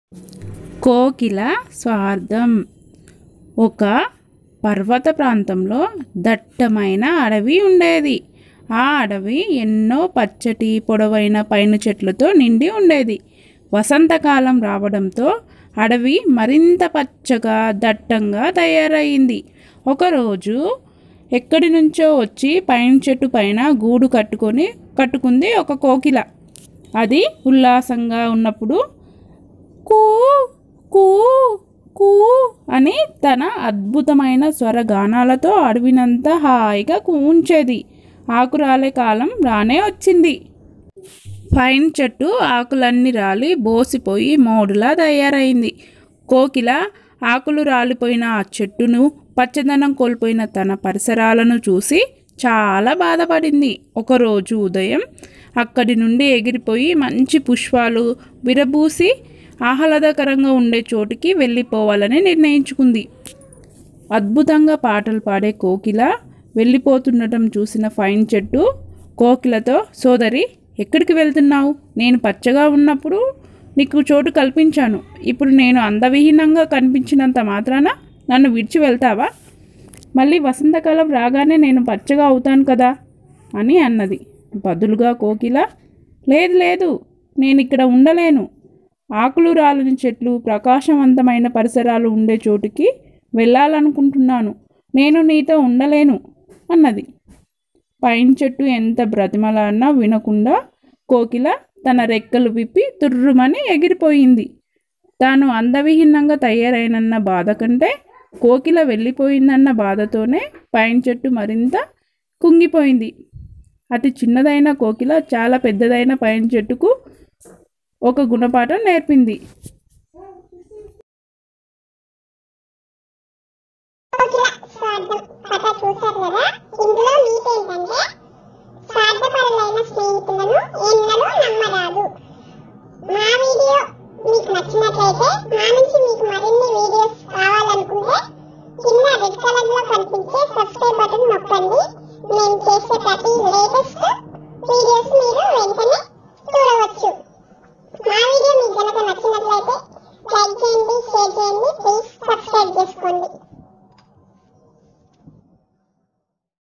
కోకిల స్వార్థం ఒక పర్వత ప్రాంతంలో దట్టమైన అడవి ఉండేది ఆ అడవి ఎన్నో పచ్చటి పొడవైన పైన చెట్లతో నిండి ఉండేది వసంతకాలం రావడంతో అడవి మరింత పచ్చగా దట్టంగా తయారయింది ఒకరోజు ఎక్కడి నుంచో వచ్చి పైన చెట్టు పైన గూడు కట్టుకొని కట్టుకుంది ఒక కోకిల అది ఉల్లాసంగా ఉన్నప్పుడు కూ కూ కూ అని తన అద్భుతమైన స్వరగానాలతో అడవినంతా హాయిగా కూంచేది ఆకురాలే కాలం రానే వచ్చింది పైన్ చెట్టు ఆకులన్నీ రాలి బోసిపోయి మోడులా తయారైంది కోకిల ఆకులు రాలిపోయిన ఆ చెట్టును పచ్చదనం కోల్పోయిన తన పరిసరాలను చూసి చాలా బాధపడింది ఒకరోజు ఉదయం అక్కడి నుండి ఎగిరిపోయి మంచి పుష్పాలు విరబూసి ఆహ్లాదకరంగా ఉండే చోటుకి వెళ్ళిపోవాలని నిర్ణయించుకుంది అద్భుతంగా పాటలు పాడే కోకిల వెళ్ళిపోతుండటం చూసిన ఫైన్ చెట్టు కోకిలతో సోదరి ఎక్కడికి వెళ్తున్నావు నేను పచ్చగా ఉన్నప్పుడు నీకు చోటు కల్పించాను ఇప్పుడు నేను అందవిహీనంగా కనిపించినంత మాత్రాన నన్ను విడిచి వెళ్తావా మళ్ళీ వసంతకాలం రాగానే నేను పచ్చగా అవుతాను కదా అని అన్నది బదులుగా కోకిల లేదు లేదు నేను ఇక్కడ ఉండలేను ఆకులు రాలని చెట్లు ప్రకాశవంతమైన పరిసరాలు ఉండే చోటుకి వెళ్ళాలనుకుంటున్నాను నేను నీతో ఉండలేను అన్నది పైన చెట్టు ఎంత బ్రతిమలాడినా వినకుండా కోకిల తన రెక్కలు విప్పి తుర్రుమని ఎగిరిపోయింది తాను అందవిహీనంగా తయారైనన్న బాధ కంటే కోకిల వెళ్ళిపోయిందన్న బాధతోనే పైన చెట్టు మరింత కుంగిపోయింది అతి చిన్నదైన కోకిల చాలా పెద్దదైన పైన చెట్టుకు ఒక గుణపాఠం నేర్పింది కోకిల స్వార్థం కథ చూశారు కదా ఇందులో నీతి ఏంటంటే స్వార్థపరులైన స్నేహితులను ఎన్నడూ నమ్మరాదు మా వీడియో మీకు నచ్చినట్లయితే